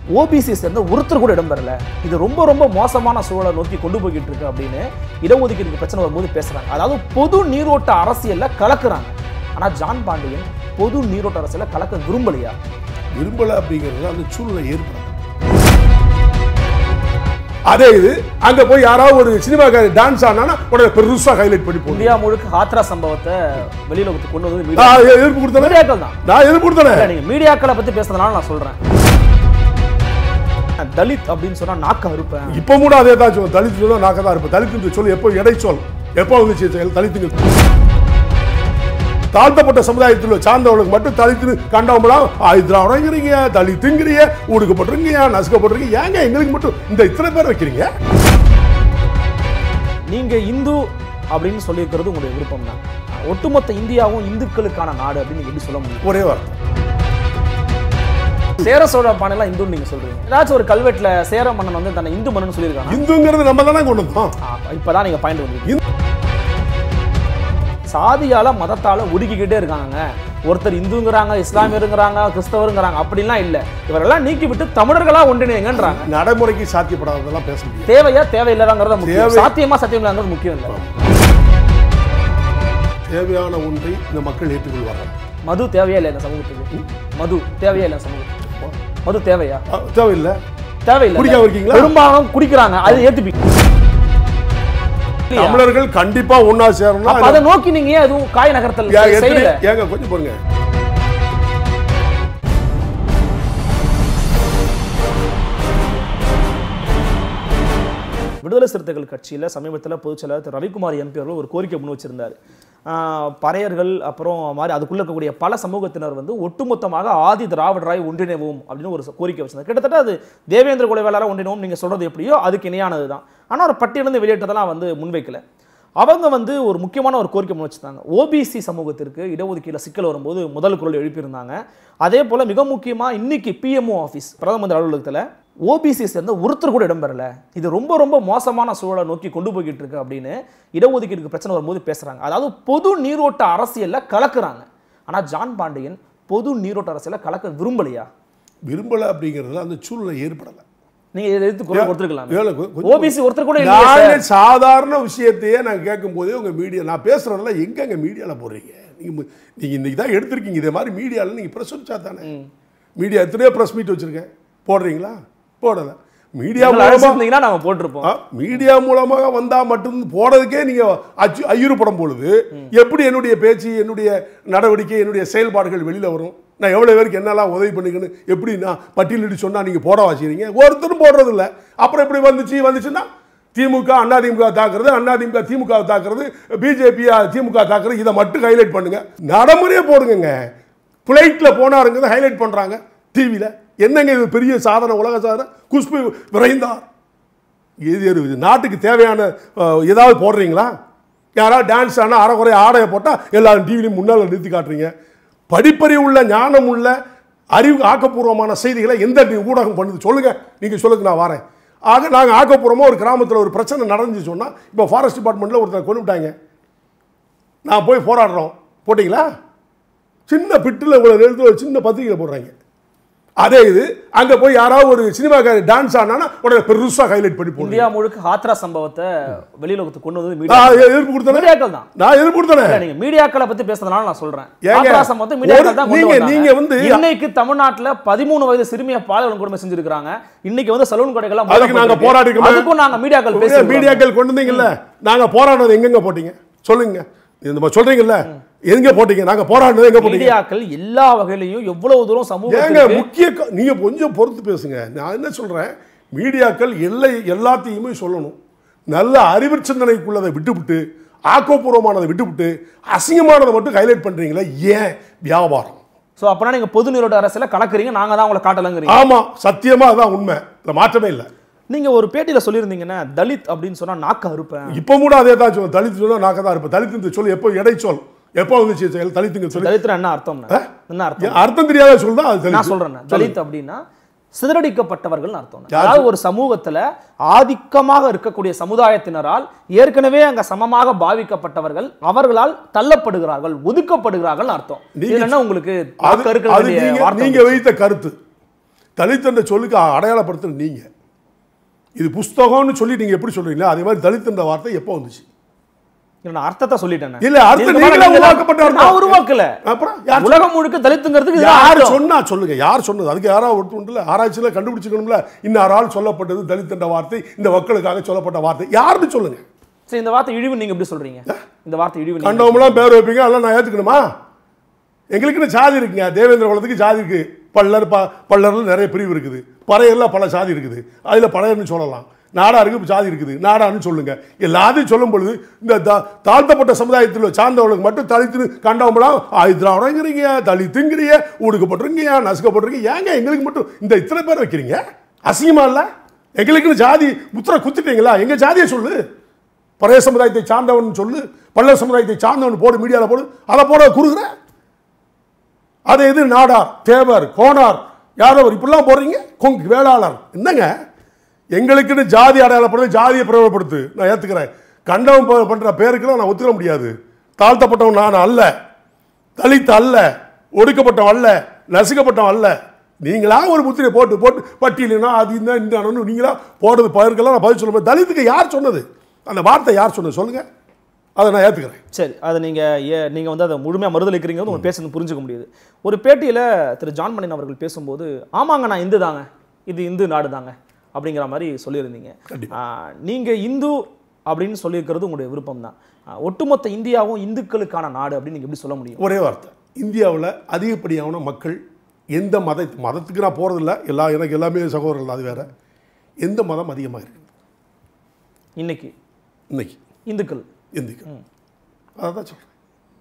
OBC சேர்ந்த ஒருத்தர் கூட இடம்பெறல இது ரொம்ப ரொம்ப மோசமான சூழலை நோக்கி கொண்டு போய்கிட்டு இருக்கு அப்படின்னு இடஒதுக்கீடு பிரச்சனை வரும்போது பேசுறாங்க அதாவது பொது நீரோட்ட அரசியல்ல கலக்குறாங்க ஆனா ஜான் பாண்டியன் பொது நீரோட்ட அரசியல கலக்க விரும்பலையா விரும்பல அப்படிங்கிறது அந்த சூழ்நிலை ஏற்படும் அதே இது அங்க போய் யாராவது ஒரு சினிமாக்காரி டான்ஸ் ஆனா உடனே பெருசா ஹைலைட் பண்ணி போடுங்க இந்தியா முழுக்க ஹாத்ரா சம்பவத்தை வெளியில கொண்டு வந்து மீடியா- நான் எதிர்ப்பு கொடுத்தேன் மீடியாக்கள் தான் நான் எதிர்ப்பு கொடுத்தேன் இல்ல, நீங்க மீடியாக்களை பத்தி பேசுறதுனால நான் சொல்றேன் தலித் அப்படின்னு சொன்னா நாக்க அறுப்பேன் இப்ப கூட அதே தான் சொல்லுவோம் தலித் சொல்ல நாக்க தான் இருப்பேன் தலித் சொல்லி எப்போ இடை சொல் எப்போ வந்துச்சு செயல் தலித்துங்க தாழ்த்தப்பட்ட சமுதாயத்தில் சார்ந்தவர்களுக்கு மட்டும் தலித்து கண்டவங்களாம் திராவிடங்கிறீங்க தலித்துங்கிறீங்க ஒடுக்கப்பட்டிருக்கீங்க நசுக்கப்பட்டிருக்கீங்க ஏங்க எங்களுக்கு மட்டும் இந்த இத்தனை பேர் வைக்கிறீங்க நீங்க இந்து அப்படின்னு சொல்லியிருக்கிறது உங்களுடைய விருப்பம் தான் ஒட்டுமொத்த இந்தியாவும் இந்துக்களுக்கான நாடு அப்படின்னு நீங்க எப்படி சொல்ல முடியும் ஒரே வார்த்தை சேர சோழ பானைலாம் இந்துன்னு நீங்க சொல்றீங்க ஏதாச்சும் ஒரு கல்வெட்டுல சேர மன்னன் வந்து தன்னை இந்து மன்னன் சொல்லியிருக்காங்க இந்துங்கிறது நம்ம தானே கொண்டு வந்தோம் இப்பதான் நீங்க பாயிண்ட் வந்து சாதியால மதத்தால ஒடுக்கிக்கிட்டே இருக்காங்க ஒருத்தர் இந்துங்கிறாங்க இஸ்லாமியருங்கிறாங்க கிறிஸ்தவருங்கிறாங்க அப்படிலாம் இல்ல இவரெல்லாம் நீக்கி விட்டு தமிழர்களா ஒன்றிணைங்கன்றாங்க நடைமுறைக்கு சாத்தியப்படாததெல்லாம் பேச முடியாது தேவையா தேவையில்லைங்கிறத முக்கியம் தேவை- சாத்தியமா சத்தியம் இல்லைங்கிறது முக்கியம் இல்லை தேவையான ஒன்றை இந்த மக்கள் ஏற்றுக்கொள்வார்கள் மது தேவையா இல்லை இந்த சமூகத்துக்கு மது தேவையா இல்லை சமூகத்துக்கு மது தேவையா அஹ், தேவையில்லை தேவையில்லை குடிக்காம இருக்கீங்களா? பெரும்பாலும் குடிக்கிறாங்க அது ஏத்துப்பீங்க தமிழர்கள் கண்டிப்பா ஒன்னா சேரணும்னா அப்ப அதை நோக்கி நீங்க ஏன் எதுவும் காய் நகர்த்தல் ஏன் எத்தனை- செய்யல ஏங்க கொஞ்சம் பாருங்க விடுதலை சிறுத்தைகள் கட்சியில் சமீபத்தில் பொதுச் செயலாளர் திரு ரவிக்குமார் எம்பி அவர்கள் ஒரு கோரிக்கை முன் வச்சிருந்தார் ஆஹ் பறையர்கள் அப்புறம் மாதிரி அதுக்குள்ள இருக்கக்கூடிய பல சமூகத்தினர் வந்து ஒட்டுமொத்தமாக ஆதி திராவிடராய் ஒன்றிணைவோம் அப்படின்னு ஒரு கோரிக்கை வச்சிருந்தார் கிட்டத்தட்ட அது தேவேந்திர குலவேளாளர் ஒன்றிணைவோம் நீங்கள் சொல்றது எப்படியோ அதுக்கு இணையானது தான் ஆனால் ஒரு பட்டியலிருந்து வெளியிட்டதெல்லாம் வந்து முன்வைக்கல அவங்க வந்து ஒரு முக்கியமான ஒரு கோரிக்கை முன் வச்சிருந்தாங்க ஓபிசி சமூகத்திற்கு இடஒதுக்கீடு சிக்கல் வரும்போது முதல் குரல் எழுப்பியிருந்தாங்க அதே போல மிக முக்கியமா இன்னைக்கு பிஎம்ஓ ஆஃபீஸ் பிரதம மந்திரி அலுவலகத்தில் ஓபிசி சேர்ந்த ஒருத்தர் கூட இடம்பெறல இது ரொம்ப ரொம்ப மோசமான சூழலை நோக்கி கொண்டு போய்கிட்டு இருக்கு அப்படின்னு இடஒதுக்கீடுக்கு பிரச்சனை வரும்போது பேசுறாங்க அதாவது பொது நீரோட்ட அரசியல்ல கலக்குறாங்க ஆனா ஜான் பாண்டியன் பொது நீரோட்ட அரசியல கலக்க விரும்பலையா விரும்பல அப்படிங்கிறதுல அந்த சூழ்நிலை ஏற்படல நீங்க இதை எதிர்த்து குரல் கொடுத்துருக்கலாம் ஏழை கொ- கொஞ்சம் ஓபிசி ஒருத்தர் கூட இல்லையே நாங்க சார். சாதாரண விஷயத்தையே நான் கேட்கும் போதே உங்க மீடியா நான் பேசுறதெல்லாம் எங்கங்க மீடியால போடுறீங்க நீங்க மு- நீங்க இன்னைக்கு தான் எடுத்திருக்கீங்க இதே மாதிரி மீடியால நீங்க பிரசுரிச்சா தானே மீடியா எத்தனையோ பிரஸ் மீட் வச்சிருக்கேன் போடுறீங்களா போடல மீடியா உங்களை மூலமா அழைச்சிருந்தீங்கன்னா நாங்க போட்டிருப்போம் ஆ, மீடியா மூலமாக வந்தா மட்டும் போறதுக்கே நீங்க அச்சு ஐயுறுப்படும் பொழுது எப்படி என்னுடைய பேச்சு என்னுடைய நடவடிக்கை என்னுடைய செயல்பாடுகள் வெளியில வரும் நான் எவ்வளவு பேருக்கு என்னெல்லாம் உதவி பண்ணிக்கன்னு எப்படி நான் பட்டியலிட்டு சொன்னா நீங்க போட வாசிக்கிறீங்க ஒருத்தரும் போடுறது இல்ல அப்புறம் எப்படி வந்துச்சு வந்துச்சுன்னா திமுக அண்ணா திமுக தாக்குறது அண்ணா திமுக திமுக தாக்குறது பிஜேபி திமுக தாக்குறது இதை மட்டும் ஹைலைட் பண்ணுங்க நடைமுறையே போடுங்க ஃப்ளைட்டில் போனாருங்கிறத ஹைலைட் பண்றாங்க டிவியில என்னங்க இது பெரிய சாதனை உலக சாதனை குஷ்பு விரைந்தார் இது இது நாட்டுக்கு தேவையான அஹ், ஏதாவது போடுறீங்களா யாராவது டான்ஸ் ஆனால் அரைக்குறை ஆடையை போட்டால் எல்லாரும் டிவிலையும் முன்னால் நிறுத்தி காட்டுறீங்க படிப்பறிவு உள்ள ஞானம் உள்ள அறிவு ஆக்கப்பூர்வமான செய்திகளை எந்த நீ ஊடகம் பண்ணுது சொல்லுங்க நீங்கள் சொல்லுங்க நான் வரேன் ஆக நாங்கள் ஆக்கப்பூர்வமாக ஒரு கிராமத்தில் ஒரு பிரச்சனை நடந்துச்சு சொன்னால் இப்போ ஃபாரஸ்ட் டிபார்ட்மெண்ட்டில் ஒருத்தர் கொண்டு விட்டாங்க நான் போய் போராடுறோம் போட்டிங்களா சின்ன பிட்டில் இவ்வளோ எழுத்து ஒரு சின்ன பத்திரிகையில் போடுறாங்க அதே இது அங்கே போய் யாராவது ஒரு சினிமாக்காரி டான்ஸ் ஆனா உடனே பெருசாக ஹைலைட் பண்ணி போடுங்க இந்தியா முழுக்க ஹாத்ரா சம்பவத்தை வெளியுலகத்துக்கு கொண்டு வந்து நான் மீடியா எதிர்ப்பு கொடுத்தேன் மீடியாக்கள் தான் நான் எதிர்ப்பு கொடுத்தேன் இல்ல, நீங்க மீடியாக்களை பத்தி பேசுறதுனால நான் சொல்றேன் ஏங்க, ஹாத்ரா சம்பவத்தை மீடியாக்கள் தான் கொண்டு நீங்க- வந்தாங்க. நீங்க வந்து- இன்னைக்கு தமிழ்நாட்டுல பதிமூணு வயது சிறுமியை பாலியல் கொடுமை செஞ்சிருக்காங்க இன்னைக்கு வந்து சலூன் கடைகள் அதுக்கு நாங்க போராடி இருக்கோமே. அதுக்கும் நாங்க மீடியாக்கள் மீடியா- பேசி மீடியாக்கள் கொண்டு வந்தீங்கல்ல நாங்க போராடினது எங்கெங்க போட்டீங்க சொல்லுங்க இந்த மாதிரி சொல்றீங்கல்ல எங்க போட்டீங்க நாங்க போராடினது எங்க போட்டீங்க மீடியாக்கள் எல்லா வகையிலையும் எவ்வளவு தூரம் ஏங்க சமூகத்துக்கு முக்கிய க- நீங்க கொஞ்சம் பொறுத்து பேசுங்க நான் என்ன சொல்றேன் மீடியாக்கள் எல்லை எல்லாத்தையுமே சொல்லணும் நல்ல அறிவு சிந்தனைக்குள்ளதை விட்டுவிட்டு ஆக்கப்பூர்வமானதை விட்டுவிட்டு அசிங்கமானதை மட்டும் ஹைலைட் பண்றீங்களா ஏன் வியாபாரம் சோ அப்பனா நீங்க பொது நீரோட அரசியல கலக்குறீங்க நாங்க தான் உங்களை காட்டலங்கிறீங்க ஆமா சத்தியமா அதான் உண்மை இதுல மாற்றமே இல்லை நீங்க ஒரு பேட்டியில சொல்லியிருந்தீங்கன்னா தலித் அப்படின்னு சொன்னா நாக்க அறுப்பேன் இப்போ கூட அதே தான் சொல்லுவோம் தலித்து சொல்ல நாக்க தான் இருப்பேன் தலித்து சொல்லு எப்போ இடை சொல் எப்போ வந்துச்சு செயல் தலித்துங்க சொல்லி தலித்னா என்ன அர்த்தம் என்ன அர்த்தம் ஏன் அர்த்தம் தெரியாத சொல் தான் அது நான் தலித்து சொல்றேன் தலித் அப்படின்னா சிதறடிக்கப்பட்டவர்கள் அர்த்தம் யார் அதாவது ஒரு சமூகத்துல ஆதிக்கமாக இருக்கக்கூடிய சமுதாயத்தினரால் ஏற்கனவே அங்க சமமாக பாவிக்கப்பட்டவர்கள் அவர்களால் தள்ளப்படுகிறார்கள் ஒதுக்கப்படுகிறார்கள் அர்த்தம் நீங்க- இதுல என்ன உங்களுக்கு அது தாக்க இருக்க அது வேண்டிய நீங்க வார்த்தை நீங்க வைத்த கருத்து தலித் என்ற சொல்லுக்கு அடையாளப்படுத்துற நீங்க இது புஸ்தகம்னு சொல்லி நீங்க எப்படி சொல்றீங்களா அதே மாதிரி தலித் என்ற வார்த்தை எப்போ வந்துச்சு இல்ல, நான் அர்த்தத்தை சொல்லிட்டேன் இல்ல, அர்த்தம் நீங்க நீங்களா நீங்க- உருவாக்கப்பட்ட அர்த்தம். நான் உருவாக்கல அப்புறம் யார் உலகம் முழுக்க தலித்துங்கிறதுக்கு இதுதான் யார் அர்த்தம். சொன்னா சொல்லுங்க யார் சொன்னது அதுக்கு யாராவது ஒருத்தர் உண்டுல ஆராய்ச்சியில் கண்டுபிடிச்சுக்கணும்ல இன்னார் ஆள் சொல்லப்பட்டது தலித் என்ற வார்த்தை இந்த மக்களுக்காக சொல்லப்பட்ட வார்த்தை யாருன்னு சொல்லுங்க சரி இந்த வார்த்தை இழிவு நீங்க எப்படி சொல்றீங்க இந்த வார்த்தை இழிவு நீங்க- கண்டவங்களாம் பேர் வைப்பீங்க அதெல்லாம் நான் ஏத்துக்கணுமா எங்களுக்குன்னு சாதி இருக்குங்க தேவேந்திர குலத்துக்கு சாதி இருக்கு பல்லர் ப பல்லர்ல நிறைய பிரிவு இருக்குது பறையர்ல பல சாதி இருக்குது அதுல பழையர்னு சொல்லலாம் நாடாருக்கு சாதி இருக்குது நாடான்னு சொல்லுங்க எல்லாத்தையும் சொல்லும் பொழுது இந்த தா- தாழ்த்தப்பட்ட சமுதாயத்தில் சார்ந்தவர்களுக்கு மட்டும் தலித்து கண்டவங்களாம் ஆயுதிராவடங்கிறீங்க தலித்துங்கிறீங்க ஒடுக்கப்பட்டிருக்கீங்க நசுக்கப்பட்டிருக்கீங்க ஏங்க எங்களுக்கு மட்டும் இந்த இத்தனை பேர் வைக்கிறீங்க அசிங்கமா இல்ல எங்களுக்குன்னு ஜாதி முத்திரை குத்திட்டீங்களா எங்க ஜாதியை சொல்லு பழைய சமுதாயத்தை சார்ந்தவன் சொல்லு பல்லர் சமுதாயத்தை சார்ந்தவன் போடு மீடியாவில் போடு அதை போட குறுகுற அது எது நாடார் தேவர் கோனார் யாதவர் இப்படிலாம் போடுறீங்க கொங்கு வேளாளர் என்னங்க எங்களுக்குன்னு ஜாதி அடையாளப்படுது ஜாதியை பிரபலப்படுத்து நான் ஏற்றுக்கிறேன் கண்டவன் ப- பண்ற பேருக்கெல்லாம் நான் ஒத்துக்க முடியாது தாழ்த்தப்பட்டவன் நான் அல்ல தலித் அல்ல ஒடுக்கப்பட்டவன் அல்ல நசுக்கப்பட்டவன் அல்ல நீங்களா ஒரு முத்திரை போட்டு போட்டு பட்டியலினா அது இந்த இந்த அணன்னு நீங்களா போடுறது பயிருக்கெல்லாம் நான் பதில் சொல்ல முடியாது தலித்துக்கு யார் சொன்னது அந்த வார்த்தை யார் சொன்னது சொல்லுங்க அதை நான் ஏற்றுக்கிறேன் சரி அதை நீங்க ஏ- நீங்க வந்து அதை முழுமையா மறுதளிக்கிறீங்க உங்க பேசுறது புரிஞ்சுக்க முடியுது ஒரு பேட்டியில திரு ஜான் மணியன் அவர்கள் பேசும்போது ஆமாங்க நான் இந்து தாங்க இது இந்து நாடு தாங்க அப்படிங்கிற மாதிரி சொல்லியிருந்தீங்க கண்டிப்பா. ஆ, நீங்க இந்து அப்படின்னு சொல்லியிருக்கிறது உங்களுடைய விருப்பம் தான் ஒட்டுமொத்த இந்தியாவும் இந்துக்களுக்கான நாடு அப்படின்னு நீங்க எப்படி சொல்ல முடியும் ஒரே வார்த்தை இந்தியாவில் அதிகப்படியான மக்கள் எந்த மத மதத்துக்கு நான் போகிறதில்ல எல்லா எனக்கு எல்லாமே சகோதரர்கள் அது வேற எந்த மதம் அதிகமாக இருக்கு இன்னைக்கு இன்னைக்கு இந்துக்கள் இந்துக்கள் அதை தான் சொல்கிறேன்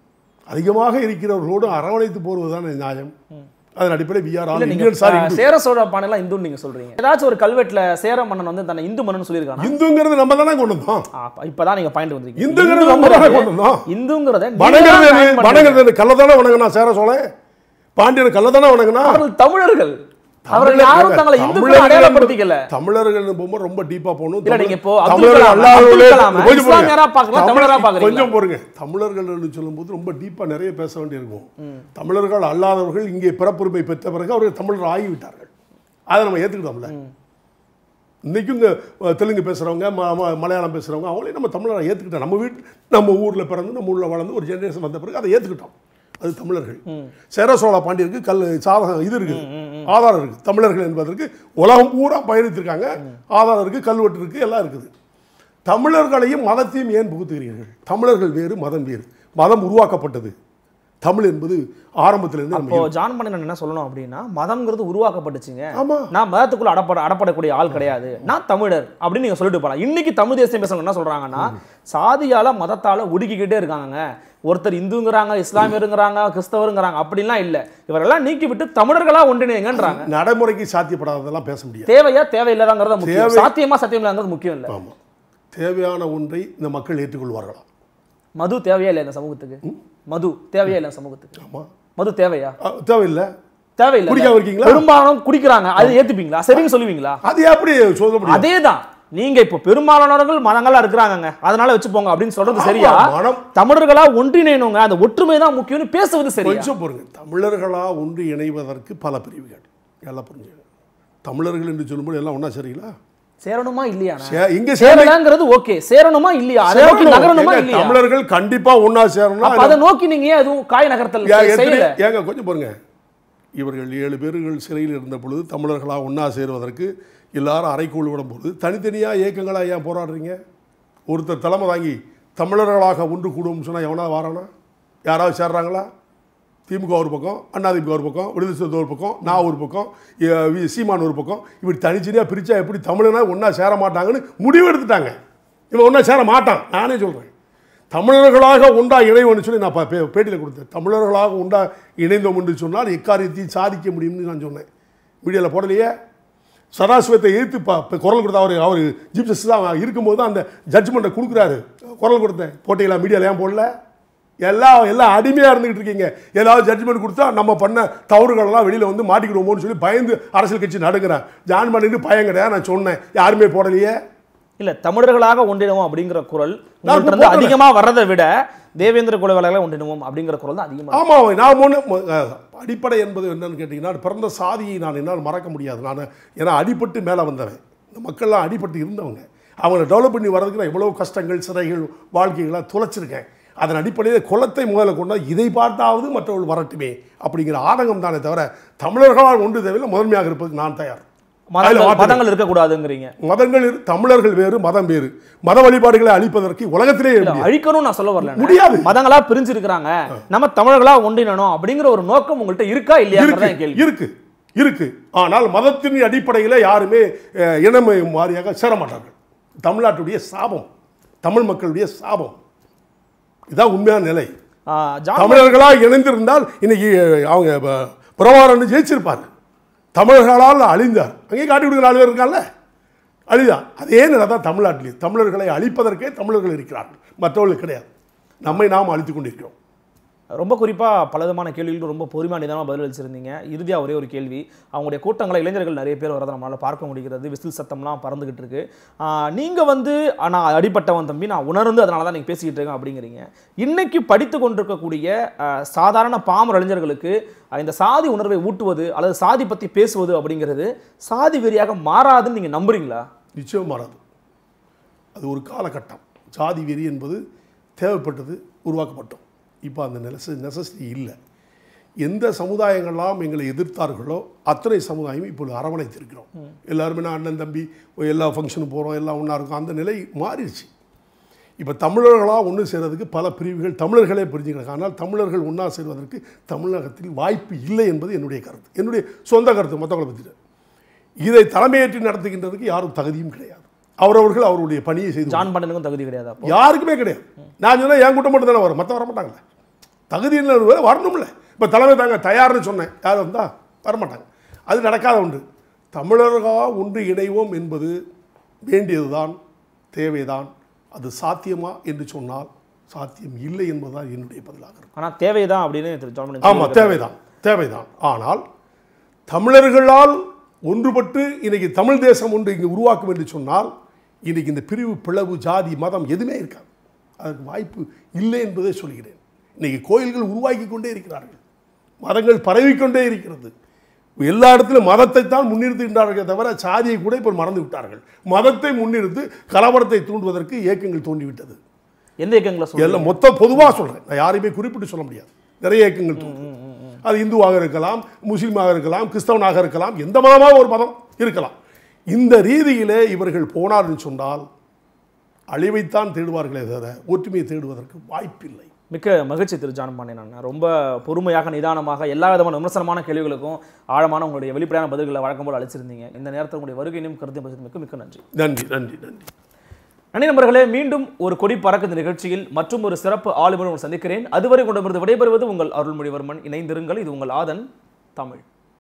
அதிகமாக இருக்கிறவர்களோடு அரவணைத்து போகிறது தானே நியாயம் அதன் அடிப்படையில் வி ஆர் இல்ல ஆல் நீங்க இந்தியன் சாரி ஆ, சேர சோழ பானைலாம் இந்துன்னு நீங்க சொல்றீங்க ஏதாச்சும் ஒரு கல்வெட்டுல சேர மன்னன் வந்து தன்னை இந்து மன்னன் சொல்லியிருக்காங்க இந்துங்கிறது நம்ம தானே கொண்டு வந்தோம் இப்பதான் நீங்க பாயிண்ட் வந்திருக்கீங்க இந்துங்கிறது நம்ம தானே கொண்டு வந்தோம் இந்துங்கிறத நீங்க வணங்குறது தான் எது? coin பண்றீங்க. வணங்குறது எது? கல்லை தானே வணங்கினா சேர சோழ பாண்டியன் கல்லை தானே வணங்கினா அவர்கள் தமிழர்கள் அவர்கள் யாரும் தங்களை இந்துக்கள் தமிழர்கள் அடையாளப்படுத்திக்கல தமிழர்கள் போகும்போது ரொம்ப டீப்பா போகணும் இல்ல, நீங்க இப்போ அப்துல் தமிழர்கள் கலாம், அல்லாதவர்களே அப்துல் கலாமை கொஞ்சம் பொறுங்க. இஸ்லாமியரா பார்க்கலாம், தமிழ் தமிழரா பார்க்கறீங்களா? கொஞ்சம் பொறுங்க தமிழர்கள் சொல்லும்போது ரொம்ப டீப்பா நிறைய பேச வேண்டியிருக்கும் தமிழர்கள் அல்லாதவர்கள் இங்கே பிறப்புரிமை பெற்ற பிறகு அவர்கள் தமிழர் ஆகிவிட்டார்கள் அதை நம்ம ஏத்துக்கிட்டோம்ல இன்னைக்கும் இந்த அஹ், தெலுங்கு பேசுறவங்க ம- ம- மலையாளம் பேசுறவங்க அவங்களையும் நம்ம தமிழரை ஏத்துக்கிட்டோம் நம்ம வீட்டு நம்ம ஊர்ல பிறந்து நம்ம ஊர்ல வளர்ந்து ஒரு ஜெனரேஷன் வந்த பிறகு அதை ஏத்துக்கிட்டோம் அது தமிழர்கள் சேர சோழ பாண்டியருக்கு கல் சாதகம் இது இருக்குது ஆதாரம் இருக்கு தமிழர்கள் என்பதற்கு உலகம் பூரா பயணித்திருக்காங்க ஆதாரம் இருக்கு கல்வெட்டு இருக்கு எல்லாம் இருக்குது தமிழர்களையும் மதத்தையும் ஏன் புகுத்துகிறீர்கள் தமிழர்கள் வேறு மதம் வேறு மதம் உருவாக்கப்பட்டது தமிழ் என்பது ஆரம்பத்திலிருந்து நம்ம இப்போ ஜான் மன்னன் என்ன சொல்லணும் அப்படின்னா மதம்ங்கிறது உருவாக்கப்பட்டுச்சுங்க ஆமா. நான் மதத்துக்குள்ள அடப்பட அடப்படக்கூடிய ஆள் கிடையாது நான் தமிழர் அப்படின்னு நீங்க சொல்லிட்டு போலாம் இன்னைக்கு தமிழ் தேசியம் பேசுறவங்க என்ன சொல்றாங்கன்னா சாதியால மதத்தால ஒடுக்கிக்கிட்டே இருக்காங்க ஒருத்தர் இந்துங்கிறாங்க இஸ்லாமியருங்கிறாங்க கிறிஸ்தவருங்கிறாங்க அப்படிலாம் இல்ல இவரெல்லாம் நீக்கி விட்டு தமிழர்களா ஒன்றிணைங்கன்றாங்க நடைமுறைக்கு சாத்தியப்படாததெல்லாம் பேச முடியாது தேவையா தேவையில்லாதாங்கிறத முக்கியம் தேவை- சாத்தியமா சத்தியம் இல்லைங்கிறது முக்கியம் இல்ல ஆமா தேவையான ஒன்றை இந்த மக்கள் ஏற்றுக்கொள்வார்களா மது தேவையா இல்லையா இந்த சமூகத்துக்கு மது தேவையா இல்லை இந்த சமூகத்துக்கு ஆமா மது தேவையா அ, தேவையில்லை தேவையில்லை குடிக்காம இருக்கீங்களா? பெரும்பாலும் குடிக்கிறாங்க அது ஏத்துப்பீங்களா சரின்னு சொல்லுவீங்களா அது எப்படி சொல்ல முடியும் அதேதான் நீங்க இப்போ பெரும்பாலானவர்கள் மதங்களா இருக்கிறாங்கங்க அதனால வச்சு போங்க அப்படின்னு சொல்றது சரியா ஆமா, மனம் தமிழர்களா ஒன்றிணைணுங்க அந்த ஒற்றுமை தான் முக்கியம்னு பேசுவது சரியா கொஞ்சம் பொறுங்க தமிழர்களா ஒன்று இணைவதற்கு பல பிரிவுகள் எல்லாம் புரிஞ்சுங்க தமிழர்கள் என்று சொல்லும்போது எல்லாம் ஒண்ணா சரிங்களா சேரணுமா இல்லையா சே- இங்க சேர சேரலாங்கிறது ஓகே சேரணுமா இல்லையா அதை நோக்கி சேரணும். நகரணுமா ஏங்க, இல்லையா தமிழர்கள் கண்டிப்பா ஒண்ணா சேரணும் அப்ப அதை நோக்கி நீங்க ஏன் எதுவும் காய் நகர்த்தல் ஏ- எத்தனை- செய்யல ஏங்க கொஞ்சம் பாருங்க இவர்கள் ஏழு பேர்கள் சிறையில் இருந்த பொழுது தமிழர்களாக ஒன்றா சேருவதற்கு எல்லாரும் அறைக்குள் விடும் பொழுது தனித்தனியாக இயக்கங்களாக ஏன் போராடுறீங்க ஒருத்தர் தலைமை தாங்கி தமிழர்களாக ஒன்று கூடும்னு சொன்னால் எவனா வாரானா யாராவது சேர்றாங்களா திமுக ஒரு பக்கம் அதிமுக ஒரு பக்கம் விடுதலை சிறுத்தை ஒரு பக்கம் நான் ஒரு பக்கம் எ- வி- சீமான் ஒரு பக்கம் இப்படி தனித்தனியாக பிரித்தா எப்படி தமிழனா ஒன்றா சேர மாட்டாங்கன்னு முடிவு எடுத்துட்டாங்க இவன் ஒன்றா சேர மாட்டான் நானே சொல்கிறேன் தமிழர்களாக உண்டா இணைவோம்னு சொல்லி நான் பே- பேட்டியில் கொடுத்தேன் தமிழர்களாக உண்டா இணைந்தோம் என்று சொன்னால் எக்காரியத்தையும் சாதிக்க முடியும்னு நான் சொன்னேன் மீடியாவில் போடலையே சதாசிவத்தை எதிர்த்து ப ப- குரல் கொடுத்த அவர் அவர் சீஃப் ஜஸ்டிஸ் தான் இருக்கும்போது தான் அந்த ஜட்ஜ்மெண்ட்டை கொடுக்குறாரு குரல் கொடுத்தேன் போட்டீங்களா மீடியாவில் ஏன் போடல எல்லாம் எல்லாம் அடிமையாக இருந்துகிட்டு இருக்கீங்க ஏதாவது ஜட்ஜ்மெண்ட் கொடுத்தா நம்ம பண்ண தவறுகளெல்லாம் வெளியில் வந்து மாட்டிக்கிடுவோமோன்னு சொல்லி பயந்து அரசியல் கட்சி நடுங்கிறேன் ஜான் பண்ணிட்டு பயம் கிடையாது நான் சொன்னேன் யாருமே போடலையே இல்ல தமிழர்களாக ஒன்றிணைவோம் அப்படிங்கிற குரல் நான் உங்கள்ட்ட இருந்து போடுறேன். அதிகமா வர்றதை விட தேவேந்திர குலவேளாக ஒன்றிணைவோம் அப்படிங்கிற குரல் தான் அதிகமா இருக்கு. ஆமாம் நான் ஒன்று அடிப்படை என்பது என்னன்னு கேட்டிங்கன்னா பிறந்த சாதியை நான் என்னால் மறக்க முடியாது நான் ஏன்னா அடிபட்டு மேலே வந்தவன் இந்த மக்கள்லாம் அடிபட்டு இருந்தவங்க அவங்கள டெவலப் பண்ணி வர்றதுக்கு நான் எவ்வளோ கஷ்டங்கள் சிறைகள் வாழ்க்கைகளாக துளைச்சிருக்கேன் அதன் அடிப்படையில் குலத்தை முதல்ல கொண்டா இதை பார்த்தாவது மற்றவர்கள் வரட்டுமே அப்படிங்கிற ஆதங்கம் தானே தவிர தமிழர்களால் ஒன்று தேவையில்லை முதன்மையாக இருப்பதுக்கு நான் தயார் அதுல மதங்கள் மாற்று- மதங்கள் இருக்கக்கூடாதுங்கிறீங்க மதங்கள் இரு- தமிழர்கள் வேறு மதம் வேறு மத வழிபாடுகளை அழிப்பதற்கு உலகத்திலே இல்ல, அழிக்கணும்னு நான் சொல்ல வரல முடியாது. மதங்களா பிரிஞ்சு இருக்கிறாங்க நம்ம தமிழர்களா ஒன்றிணைணும் அப்படிங்கிற ஒரு நோக்கம் உங்கள்ட்ட இருக்கா இல்லையாங்கிறத என் இருக்கு கேள்வி இருக்கு இருக்கு ஆனால் மதத்தின் அடிப்படையில் யாருமே அஹ், இனமை வாரியாக சேர மாட்டார்கள் தமிழ்நாட்டுடைய சாபம் தமிழ் மக்களுடைய சாபம் இதான் உண்மையான நிலை ஆ, ஜான் தமிழர்களாக இணைந்திருந்தால் இன்னைக்கு அஹ், அவங்க ப- பிரபாகரன் ஜெயிச்சிருப்பார் தமிழர்களால் அழிந்தார் அங்கேயே காட்டி கொடுக்குற நாலு பேர் இருக்கான்ல அழிதான் அதே நிலை தான் தமிழ்நாட்டிலே தமிழர்களை அழிப்பதற்கே தமிழர்கள் இருக்கிறார்கள் மற்றவர்கள் கிடையாது நம்மை நாம் அழித்துக் கொண்டிருக்கிறோம் ரொம்ப குறிப்பா பலவிதமான கேள்விகளுக்கு ரொம்ப பொறுமையா நிதானமா பதில் அளிச்சிருந்தீங்க இறுதியா ஒரே ஒரு கேள்வி அவங்களுடைய கூட்டங்களை இளைஞர்கள் நிறைய பேர் வரதை நம்மளால பார்க்க முடிகிறது விசில் சத்தம்லாம் பறந்துகிட்டு இருக்கு ஆ, நீங்க வந்து நான் அடிப்பட்டவன் தம்பி நான் உணர்ந்து அதனால தான் நீங்க பேசிக்கிட்டு இருக்கேன் அப்படிங்கிறீங்க இன்னைக்கு படித்து கொண்டிருக்கக்கூடிய ஆ, சாதாரண பாமர இளைஞர்களுக்கு ஆ, இந்த சாதி உணர்வை ஊட்டுவது அல்லது சாதி பத்தி பேசுவது அப்படிங்கிறது சாதி வெறியாக மாறாதுன்னு நீங்க நம்புறீங்களா நிச்சயம் மாறாது அது ஒரு காலகட்டம் ஜாதி வெறி என்பது தேவைப்பட்டது உருவாக்கப்பட்டோம் இப்போ அந்த நெச நெசசிட்டி இல்லை எந்த சமுதாயங்கள்லாம் எங்களை எதிர்த்தார்களோ அத்தனை சமுதாயம் இப்பொழுது அரவணைத்திருக்கிறோம் எல்லாருமே நான் அண்ணன் தம்பி எல்லா ஃபங்க்ஷனும் போகிறோம் எல்லாம் ஒன்றா இருக்கும் அந்த நிலை மாறிடுச்சு இப்போ தமிழர்களாக ஒன்று சேர்றதுக்கு பல பிரிவுகள் தமிழர்களே புரிஞ்சுக்கிறாங்க ஆனால் தமிழர்கள் ஒன்றா சேர்வதற்கு தமிழகத்தில் வாய்ப்பு இல்லை என்பது என்னுடைய கருத்து என்னுடைய சொந்த கருத்து மற்றவங்களை பற்றி இதை தலைமையேற்று நடத்துகின்றதுக்கு யாரும் தகுதியும் கிடையாது அவரவர்கள் அவருடைய பணியை செய்து ஜான் பாண்டனுக்கும் தகுதி கிடையாது அப்போ யாருக்குமே கிடையாது நான் சொன்னா என் கூட்டம் மட்டும் தானே வரும் மற்ற வர மாட்டாங்களே தகுதி என்ன வரணும்ல இப்போ தலைமை தாங்க தயார்னு சொன்னேன் யார் வந்தா வரமாட்டாங்க அது நடக்காத ஒன்று தமிழர்களாக ஒன்று இணைவோம் என்பது வேண்டியதுதான் தேவைதான் அது சாத்தியமா என்று சொன்னால் சாத்தியம் இல்லை என்பதுதான் என்னுடைய பதிலாக இருக்கும் ஆனா தேவைதான் அப்படின்னு திரு ஜான் பாண்டியன் ஆமாம் தேவைதான் தேவைதான் ஆனால் தமிழர்களால் ஒன்றுபட்டு இன்னைக்கு தமிழ் தேசம் ஒன்று இங்கே உருவாக்கும் என்று சொன்னால் இன்னைக்கு இந்த பிரிவு பிளவு ஜாதி மதம் எதுவுமே இருக்காது அதற்கு வாய்ப்பு இல்லை என்பதை சொல்கிறேன் இன்னைக்கு கோயில்கள் உருவாக்கி கொண்டே இருக்கிறார்கள் மதங்கள் பரவிக்கொண்டே இருக்கிறது எல்லா இடத்திலும் மதத்தை தான் முன்னிறுத்துகின்றார்கள் தவிர சாதியை கூட இப்போ மறந்து விட்டார்கள் மதத்தை முன்னிறுத்து கலவரத்தை தூண்டுவதற்கு இயக்கங்கள் தோண்டிவிட்டது எந்த இயக்கங்களை சொல்லுங்க எல்லாம் மொத்த பொதுவாக சொல்கிறேன் நான் யாரையுமே குறிப்பிட்டு சொல்ல முடியாது நிறைய இயக்கங்கள் தோன்றும் அது இந்துவாக இருக்கலாம் முஸ்லீமாக இருக்கலாம் கிறிஸ்தவனாக இருக்கலாம் எந்த மதமாக ஒரு மதம் இருக்கலாம் இந்த ரீதியிலே இவர்கள் போனார்னு சொன்னால் அழிவைத்தான் தேடுவார்களே தவிர ஒற்றுமையை தேடுவதற்கு வாய்ப்பில்லை மிக்க மகிழ்ச்சி திரு ஜான் பாண்டியன் அண்ணா ரொம்ப பொறுமையாக நிதானமாக எல்லா விதமான விமர்சனமான கேள்விகளுக்கும் ஆழமான உங்களுடைய வெளிப்படையான பதில்களை வழக்கம் போல் அளிச்சிருந்தீங்க இந்த நேரத்தில் உங்களுடைய வருகையிலும் கருத்தை பற்றி மிக்க மிக்க நன்றி நன்றி நன்றி நன்றி நன்றி நண்பர்களே மீண்டும் ஒரு கொடி பறக்கும் இந்த நிகழ்ச்சியில் மற்றும் ஒரு சிறப்பு ஆளுமையுடன் உங்களை சந்திக்கிறேன் அதுவரை கொண்டு விடைபெறுவது உங்கள் அருள்மொழிவர்மன் இணைந்திருங்கள் இது உங்கள் ஆதன் தமிழ்